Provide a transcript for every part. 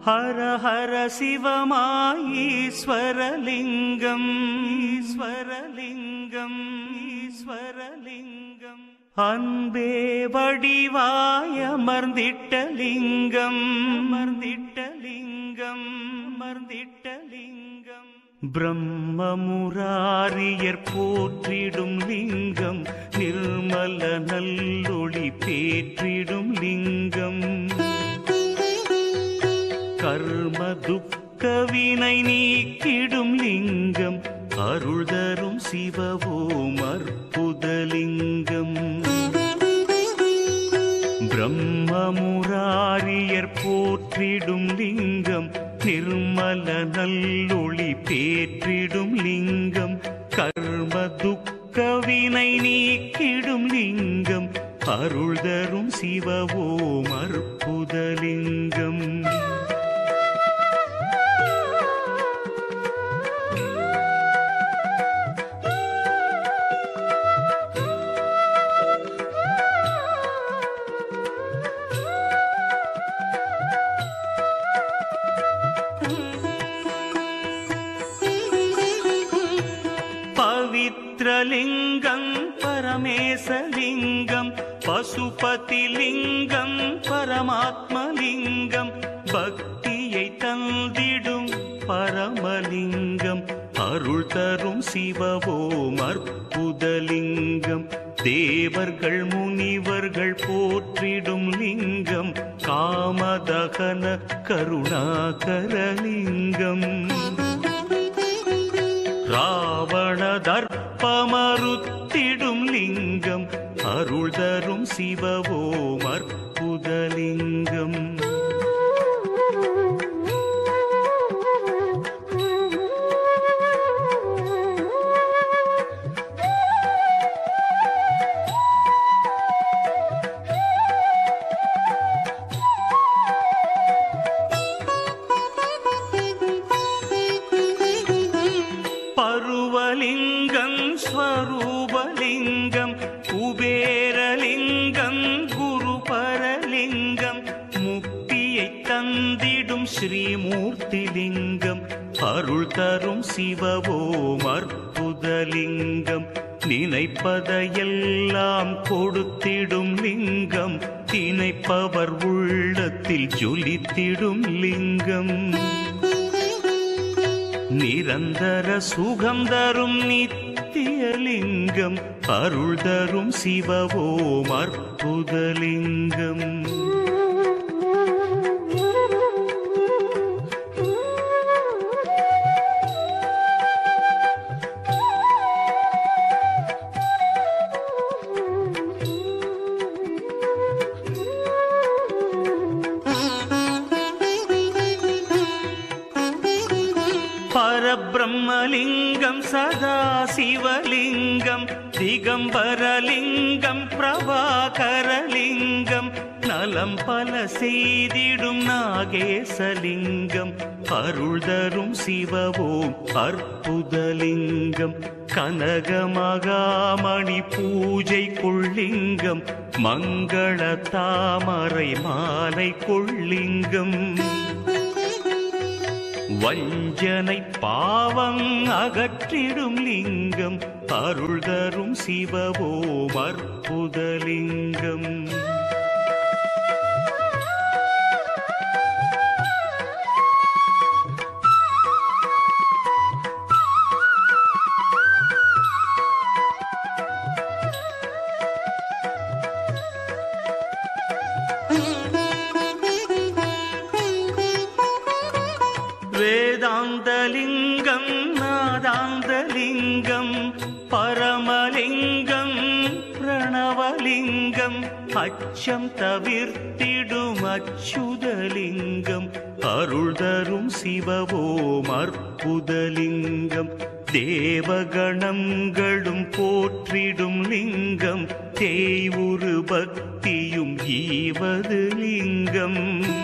ஹர ஹர சிவமாய் ஈஸ்வரலிங்கம் ஈஸ்வரலிங்கம் ஈஸ்வரலிங்கம் அன்பே வடிவாய் அமர்ந்திட்ட லிங்கம் அமர்ந்திட்ட லிங்கம் அமர்ந்திட்ட லிங்கம் பிரம்மமுராரியர் போற்றிடும் லிங்கம் நிர்மல நல்லொளி பேற்றிடும் லிங்கம் கர்ம துக்க வினை நீக்கிடும் லிங்கம் அருள் தரும் சிவவோம் அற்புதலிங்கம் பிரம்மமுராரியர் போற்றிடும் லிங்கம் நிர்மல நல்லொளி பேற்றிடும் லிங்கம் கர்ம துக்க வினை நீக்கிடும் லிங்கம் அருள் தரும் சிவவோம் அற்புதலிங்கம் பவித்ரலிங்கம் பரமேசலிங்கம் பசுபதிலிங்கம் பரமாத்மலிங்கம் பக்தியை தந்திடும் பரமலிங்கம் அருள் தரும் சிவவோம் அற்புதலிங்கம் தேவர்கள் முனிவர்கள் போற்றிடும் லிங்கம் காமதகன கருணாகரலிங்கம் ராவண தர்ப்பமறுத்திடும் லிங்கம் அருள் தரும் சிவவோம் அற்புதலிங்கம் பருவலிங்கம் ஸ்வரூபலிங்கம் குபேரலிங்கம் குருபரலிங்கம் முக்தியை தந்திடும் ஸ்ரீமூர்த்திலிங்கம் அருள் தரும் சிவவோம் அற்புதலிங்கம் நினைப்பதையெல்லாம் கொடுத்திடும் லிங்கம் திணைப்பவர் உள்ளத்தில் ஜொலித்திடும் லிங்கம் நிரந்தர சுகம் தரும் நித்தியலிங்கம் அருள் தரும் சிவவோம் அற்புதலிங்கம் பரபிரம்மலிங்கம் சதா சிவலிங்கம் திகம்பரலிங்கம் பிரபாகரலிங்கம் நலம் பல செய்திடும் நாகேசலிங்கம் அருள் தரும் சிவவோம் அற்புதலிங்கம் கனகமகாமணி பூஜை கொள்ளிங்கம் மங்கள தாமரை மாலை கொள்ளிங்கம் வஞ்சனை பாவம் அகற்றிடும் லிங்கம் அருள் தரும் சிவவோம் அற்புதலிங்கம் வேதாந்தலிங்கம் நாதாந்தலிங்கம் பரமலிங்கம் பிரணவலிங்கம் அச்சம் தவிர்த்திடும் அச்சுதலிங்கம் அருள் தரும் சிவவோம் அற்புதலிங்கம் தேவகணங்களும் போற்றிடும் லிங்கம் தேய்வுரு பக்தியும் ஈவது லிங்கம்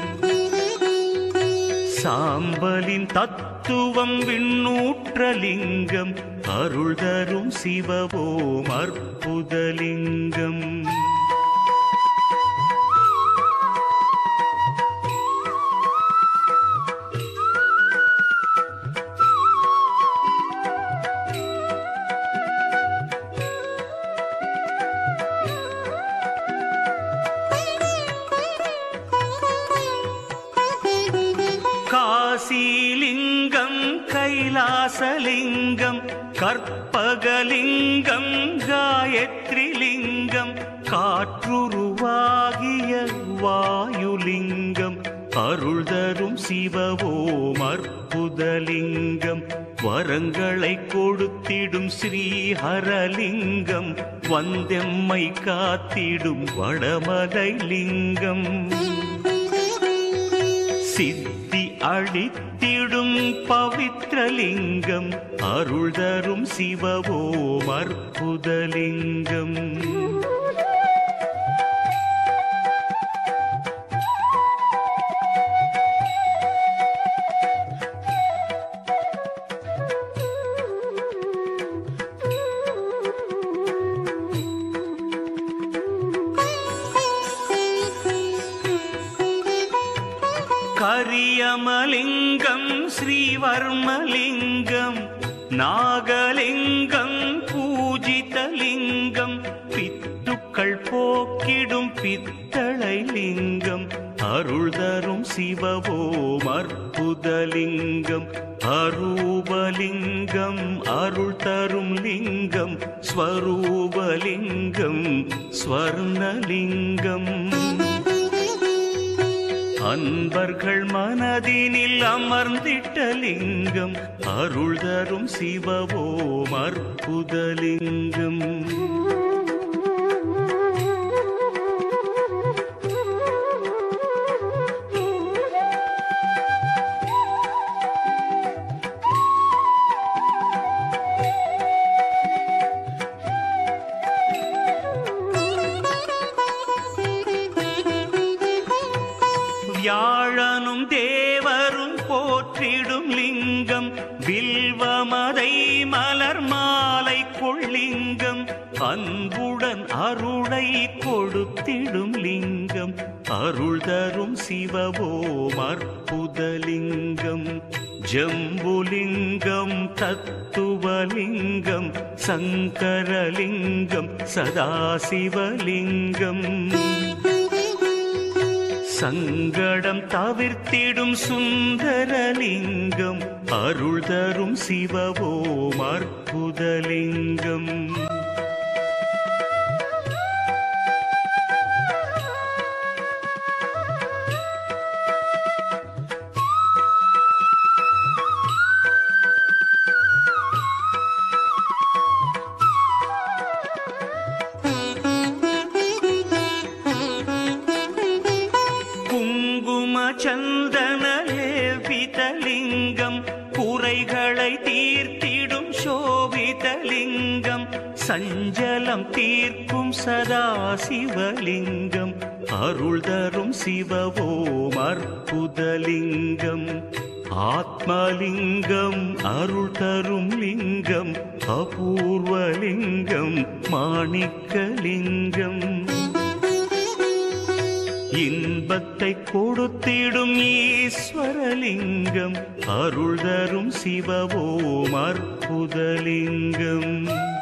சாம்பலின் தத்துவம் விண்ணூற்றலிங்கம் அருள் தரும் சிவவோம் அற்புதலிங்கம் காசிலிங்கம் கைலாசலிங்கம் கற்பகலிங்கம் காயத்ரிலிங்கம் காற்றுருவாகிய வாயுலிங்கம் அருள் தரும் சிவவோம் அற்புதலிங்கம் வரங்களை கொடுத்திடும் ஸ்ரீஹரலிங்கம் வந்தெம்மை காத்திடும் வடமலை லிங்கம் சித்தி அழித்திடும் பவித்ரலிங்கம் அருள் தரும் சிவவோம் அற்புதலிங்கம் கரியமலிங்கம் ஸ்ரீவர்மலிங்கம் நாகலிங்கம் பூஜிதலிங்கம் பித்துக்கள் போக்கிடும் பித்தளை லிங்கம் அருள் தரும் சிவவோம் அற்புதலிங்கம் அரூபலிங்கம் அருள் தரும் லிங்கம் ஸ்வரூபலிங்கம் ஸ்வர்ணலிங்கம் அன்பர்கள் மனதினில் அமர்ந்திட்ட லிங்கம் அருள் தரும் சிவவோம் அற்புதலிங்கம் வியாழனும் தேவரும் போற்றிடும் லிங்கம் வில்வமதை மலர் மாலை கொள்ளிங்கம் அன்புடன் அருளை கொடுத்திடும் லிங்கம் அருள் தரும் சிவவோம் அற்புதலிங்கம் ஜம்புலிங்கம் தத்துவலிங்கம் சங்கரலிங்கம் சதாசிவலிங்கம் சங்கடம் தவிர்த்திடும் சுந்தரலிங்கம் அருள் தரும் சிவவோம் அற்புதலிங்கம் குங்கும சந்தன லேபிதலிங்கம் குறைகளை தீர்த்திடும் சோபிதலிங்கம் சஞ்சலம் தீர்க்கும் சதாசிவலிங்கம் அருள் தரும் சிவவோம் அற்புதலிங்கம் ஆத்மலிங்கம் அருள் தரும் லிங்கம் அபூர்வலிங்கம் மாணிக்கலிங்கம் இன்பத்தை கொடுத்திடும் ஈஸ்வரலிங்கம் அருள் தரும் சிவவோம் அற்புதலிங்கம்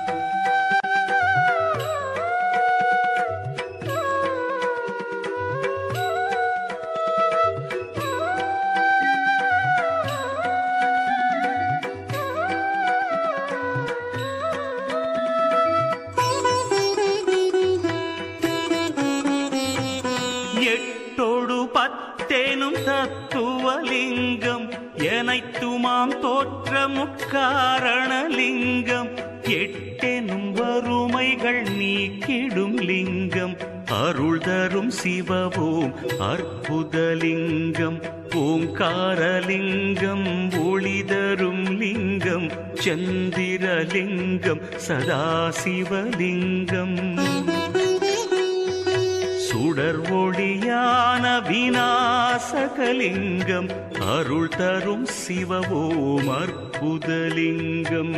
எட்டொடு பத்தேனும் தத்துவலிங்கம் எனைத்துமாம் தோற்ற முக்காரணலிங்கம் எட்டெனும் வறுமைகள் நீக்கிடும் லிங்கம் அருள் தரும் சிவவோம் அற்புதலிங்கம் ஓங்காரலிங்கம் ஒளி தரும் லிங்கம் சந்திரலிங்கம் சதாசிவலிங்கம் சுடர் ஒளியான விநாசகலிங்கம் அருள் தரும் சிவவோம் அற்புதலிங்கம்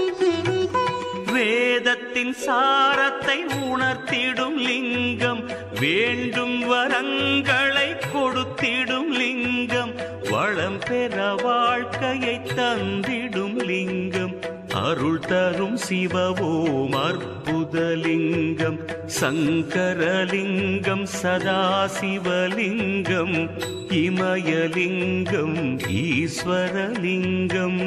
வேதத்தின் சாரத்தை உணர்த்திடும் லிங்கம் வேண்டும் வரங்களை கொடுத்திடும் லிங்கம் வளம் பெற வாழ்க்கையை தந்திடும் லிங்கம் அருள் தரும் சிவவோம் அற்புதலிங்கம் சங்கரலிங்கம் சதாசிவலிங்கம் இமயலிங்கம் ஈஸ்வரலிங்கம்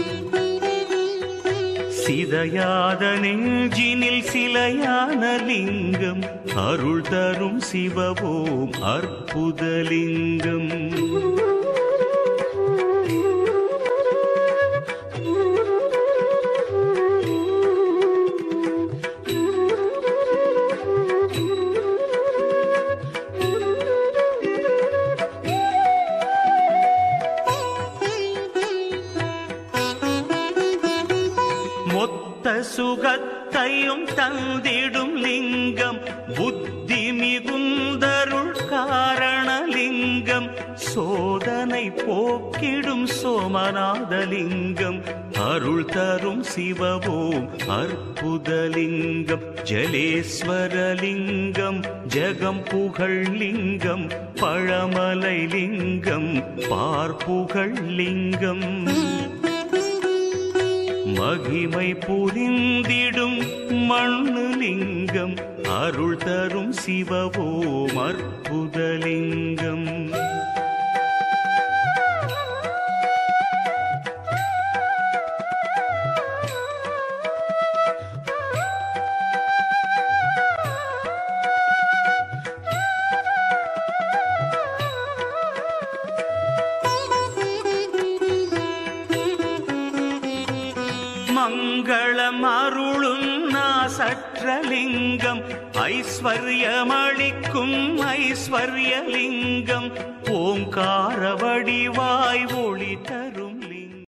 சிதையாத நெஞ்சினில் சிலையான லிங்கம் அருள் தரும் சிவவோம் அற்புதலிங்கம் மொத்த சுகத்தையும் தந்திடும் லிங்கம் புத்தி மிகுந்தருள் காரணலிங்கம் சோதனை போக்கிடும் சோமநாதலிங்கம் அருள் தரும் சிவவோம் அற்புதலிங்கம் ஜலேஸ்வரலிங்கம் ஜெகம் புகழ் லிங்கம் பழமலை லிங்கம் பார்ப்புகழ் லிங்கம் மகிமை புரிந்திடும் மண்ணு லிங்கம் அருள் தரும் சிவவோம் அற்புதலிங்கம் மங்களம் அருளும் நாசற்றலிங்கம் ஐஸ்வர்யமளிக்கும் ஐஸ்வர்யலிங்கம் ஓங்கார வடிவாய் ஒளி தரும்